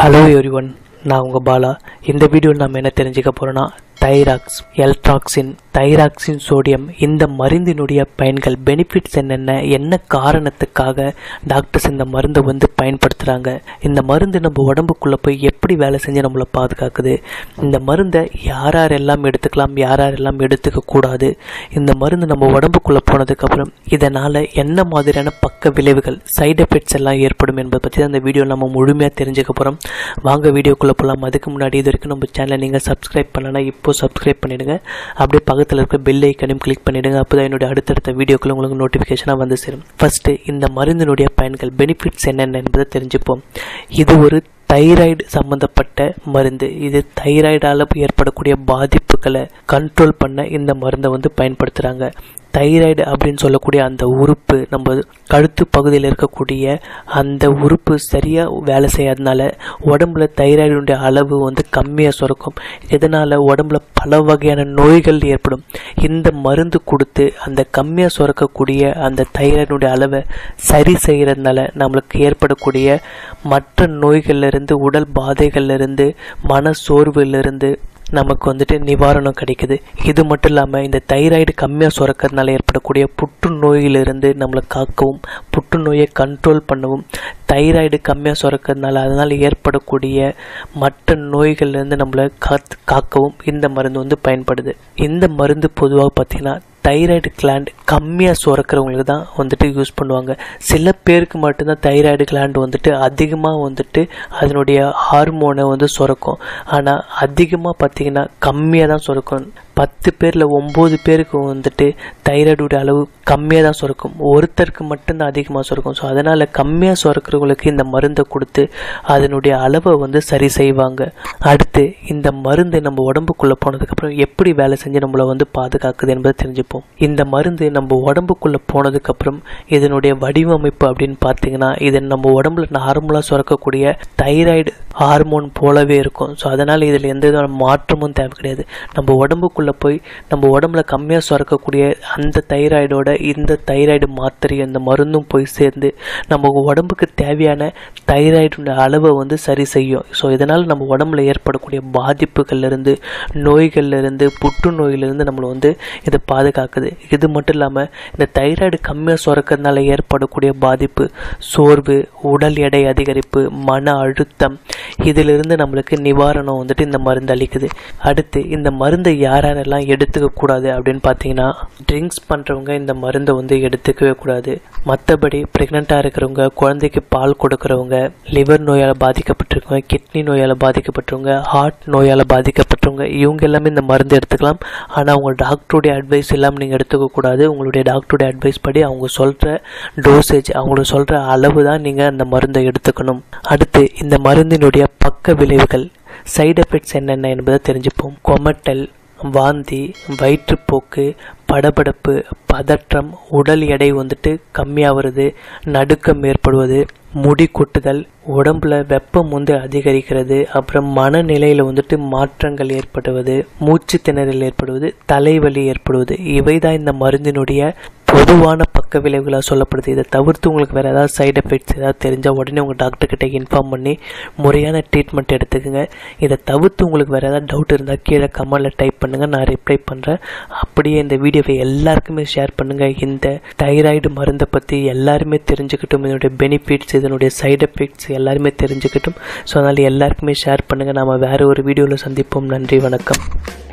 hello everyone நான் உங்கள் பாலா இந்த வீடியோவில் நம்ம என்ன தெரிஞ்சுக்க போகிறோன்னா தைராக்ஸ் எல்ட்ராக்சின் தைராக்சின் சோடியம் இந்த மருந்தினுடைய பயன்கள் பெனிஃபிட்ஸ் என்னென்ன என்ன காரணத்துக்காக டாக்டர்ஸ் இந்த மருந்தை வந்து பயன்படுத்துகிறாங்க இந்த மருந்து நம்ம உடம்புக்குள்ளே போய் எப்படி வேலை செஞ்சு நம்மளை பாதுகாக்குது இந்த மருந்தை யார் யாரெல்லாம் எடுத்துக்கலாம் யார் யாரெல்லாம் எடுத்துக்க கூடாது இந்த மருந்து நம்ம உடம்புக்குள்ளே போனதுக்கப்புறம் இதனால் என்ன மாதிரியான பக்க விளைவுகள் சைடு எஃபெக்ட்ஸ் எல்லாம் ஏற்படும் என்பதை பற்றி தான் இந்த வீடியோ நம்ம முழுமையாக தெரிஞ்சுக்க போகிறோம் வாங்க வீடியோக்குள்ளே போகலாம் அதுக்கு முன்னாடி இது வரைக்கும் நம்ம சேனலை நீங்கள் சப்ஸ்கிரைப் பண்ணலன்னா இப்போ சப்ஸ்கிரைப் பண்ணிவிடுங்க அப்படியே பக்கத்தில் இருக்க பெல் ஐக்கனையும் கிளிக் பண்ணிவிடுங்க அப்போ தான் என்னுடைய அடுத்தடுத்த வீடியோக்குள்ள உங்களுக்கு நோட்டிஃபிகேஷனாக வந்து சேரும் ஃபஸ்ட்டு இந்த மருந்தினுடைய பயன்கள் பெனிஃபிட்ஸ் என்னென்ன என்பதை தெரிஞ்சுப்போம் இது ஒரு தைராய்டு சம்பந்தப்பட்ட மருந்து இது தைராய்டால் ஏற்படக்கூடிய பாதிப்புகளை கண்ட்ரோல் பண்ண இந்த மருந்தை வந்து பயன்படுத்துகிறாங்க தைராய்டு அப்படின்னு சொல்லக்கூடிய அந்த உறுப்பு நம்ம கழுத்து பகுதியில் இருக்கக்கூடிய அந்த உறுப்பு சரியாக வேலை செய்யாதனால உடம்புல தைராய்டுடைய அளவு வந்து கம்மியாக சுரக்கும் இதனால் உடம்புல பல வகையான நோய்கள் ஏற்படும் இந்த மருந்து கொடுத்து அந்த கம்மியாக சுரக்கக்கூடிய அந்த தைராய்டுடைய அளவை சரி செய்கிறதுனால நம்மளுக்கு ஏற்படக்கூடிய மற்ற நோய்கள்லேருந்து உடல் பாதைகள்லேருந்து மன சோர்விலிருந்து நமக்கு வந்துட்டு நிவாரணம் கிடைக்குது இது மட்டும் இல்லாமல் இந்த தைராய்டு கம்மியாக சுரக்கிறதுனால ஏற்படக்கூடிய புற்றுநோயிலிருந்து நம்மளை காக்கவும் புற்றுநோயை கண்ட்ரோல் பண்ணவும் தைராய்டு கம்மியாக சுரக்கிறதுனால அதனால் ஏற்படக்கூடிய மற்ற நோய்கள்லேருந்து நம்மளை காத்து காக்கவும் இந்த மருந்து வந்து பயன்படுது இந்த மருந்து பொதுவாக பார்த்திங்கன்னா தைராய்டு கிளாண்ட் கம்மியாக சுரக்கிறவங்களுக்கு தான் வந்துட்டு யூஸ் பண்ணுவாங்க சில பேருக்கு மட்டும்தான் தைராய்டு கிளாண்ட் வந்துட்டு அதிகமாக வந்துட்டு அதனுடைய ஹார்மோனை வந்து சுரக்கும் ஆனால் அதிகமாக பார்த்திங்கன்னா கம்மியாக தான் சுரக்கும் பத்து பேரில் ஒம்பது பேருக்கு வந்துட்டு தைராய்டுடைய அளவு கம்மியாக தான் சுரக்கும் ஒருத்தருக்கு மட்டும்தான் அதிகமாக சுரக்கும் ஸோ அதனால் கம்மியாக சுரக்கிறவங்களுக்கு இந்த மருந்தை கொடுத்து அதனுடைய அளவை வந்து சரி செய்வாங்க அடுத்து இந்த மருந்து நம்ம உடம்புக்குள்ளே போனதுக்கப்புறம் எப்படி வேலை செஞ்சு நம்மளை வந்து பாதுகாக்குது என்பதை தெரிஞ்சுப்போம் இந்த மருந்து நம்ம உடம்புக்குள்ளே போனதுக்கப்புறம் இதனுடைய வடிவமைப்பு அப்படின்னு பார்த்தீங்கன்னா இது நம்ம உடம்புல நார்மலாக சுரக்கக்கூடிய தைராய்டு ஹார்மோன் போலவே இருக்கும் ஸோ அதனால் இதில் எந்த விதமான மாற்றமும் தேவை கிடையாது நம்ம உடம்புக்குள்ளே போய் நம்ம உடம்புல கம்மியாக சுரக்கக்கூடிய அந்த தைராய்டோட இந்த தைராய்டு மாத்திரை அந்த மருந்தும் போய் சேர்ந்து நம்ம உடம்புக்கு தேவையான தைராய்டு அளவை வந்து சரி செய்யும் ஸோ இதனால் நம்ம உடம்புல ஏற்படக்கூடிய பாதிப்புகள்லேருந்து நோய்கள்லேருந்து புற்றுநோயிலிருந்து நம்மளை வந்து இதை பாதுகாக்குது இது மட்டும் இல்லாமல் இந்த தைராய்டு கம்மியாக சுரக்கிறதுனால ஏற்படக்கூடிய பாதிப்பு சோர்வு உடல் எடை அதிகரிப்பு மன அழுத்தம் இதிலிருந்து நம்மளுக்கு நிவாரணம் வந்துட்டு இந்த மருந்து அளிக்குது அடுத்து இந்த மருந்தை யார் யாரெல்லாம் எடுத்துக்க கூடாது அப்படின்னு பார்த்தீங்கன்னா ட்ரிங்க்ஸ் பண்ணுறவங்க இந்த மருந்தை வந்து எடுத்துக்கவே கூடாது மற்றபடி ப்ரெக்னெண்ட்டாக இருக்கிறவங்க குழந்தைக்கு பால் கொடுக்குறவங்க லிவர் நோயால் பாதிக்கப்பட்டிருக்கவங்க கிட்னி நோயால் பாதிக்கப்பட்டவங்க ஹார்ட் நோயால் பாதிக்கப்பட்டவங்க இவங்க எல்லாமே இந்த மருந்து எடுத்துக்கலாம் ஆனால் உங்கள் டாக்டருடைய அட்வைஸ் இல்லாமல் நீங்கள் எடுத்துக்க கூடாது உங்களுடைய டாக்டருடைய அட்வைஸ் படி அவங்க சொல்கிற டோசேஜ் அவங்களுக்கு சொல்கிற அளவு தான் நீங்கள் அந்த மருந்தை எடுத்துக்கணும் அடுத்து இந்த மருந்தினுடைய பக்க விளைவுகள் சைடு எஃபெக்ட்ஸ் என்னென்ன என்பதை தெரிஞ்சுப்போம் கொமட்டல் வாந்தி வயிற்றுப்போக்கு படபடப்பு பதற்றம் உடல் எடை வந்துட்டு கம்மியாகிறது நடுக்கம் ஏற்படுவது முடி கொட்டுதல் உடம்புல வெப்பம் வந்து அதிகரிக்கிறது அப்புறம் மனநிலையில் வந்துட்டு மாற்றங்கள் ஏற்படுவது மூச்சு திணறல் ஏற்படுவது தலைவலி ஏற்படுவது இவை தான் இந்த மருந்தினுடைய பொதுவான பக்க விளைவுகளாக சொல்லப்படுது இதை தவிர்த்து உங்களுக்கு வேறு ஏதாவது சைடு எஃபெக்ட்ஸ் ஏதாவது தெரிஞ்சால் உடனே உங்கள் டாக்டர்கிட்ட இன்ஃபார்ம் பண்ணி முறையான ட்ரீட்மெண்ட் எடுத்துக்கோங்க இதை தவிர்த்து உங்களுக்கு வேறு ஏதாவது டவுட் இருந்தால் கீழே கமெண்டில் டைப் பண்ணுங்கள் நான் ரிப்ளை பண்ணுறேன் அப்படியே இந்த வீடியோவை எல்லாருக்குமே ஷேர் பண்ணுங்கள் இந்த தைராய்டு மருந்தை பற்றி எல்லாருமே தெரிஞ்சுக்கிட்டும் இதனுடைய பெனிஃபிட்ஸ் இதனுடைய சைடு எஃபெக்ட்ஸ் எல்லாருமே தெரிஞ்சுக்கிட்டும் ஸோ அதனால் எல்லாருக்குமே ஷேர் பண்ணுங்கள் நாம் வேறு ஒரு வீடியோவில் சந்திப்போம் நன்றி வணக்கம்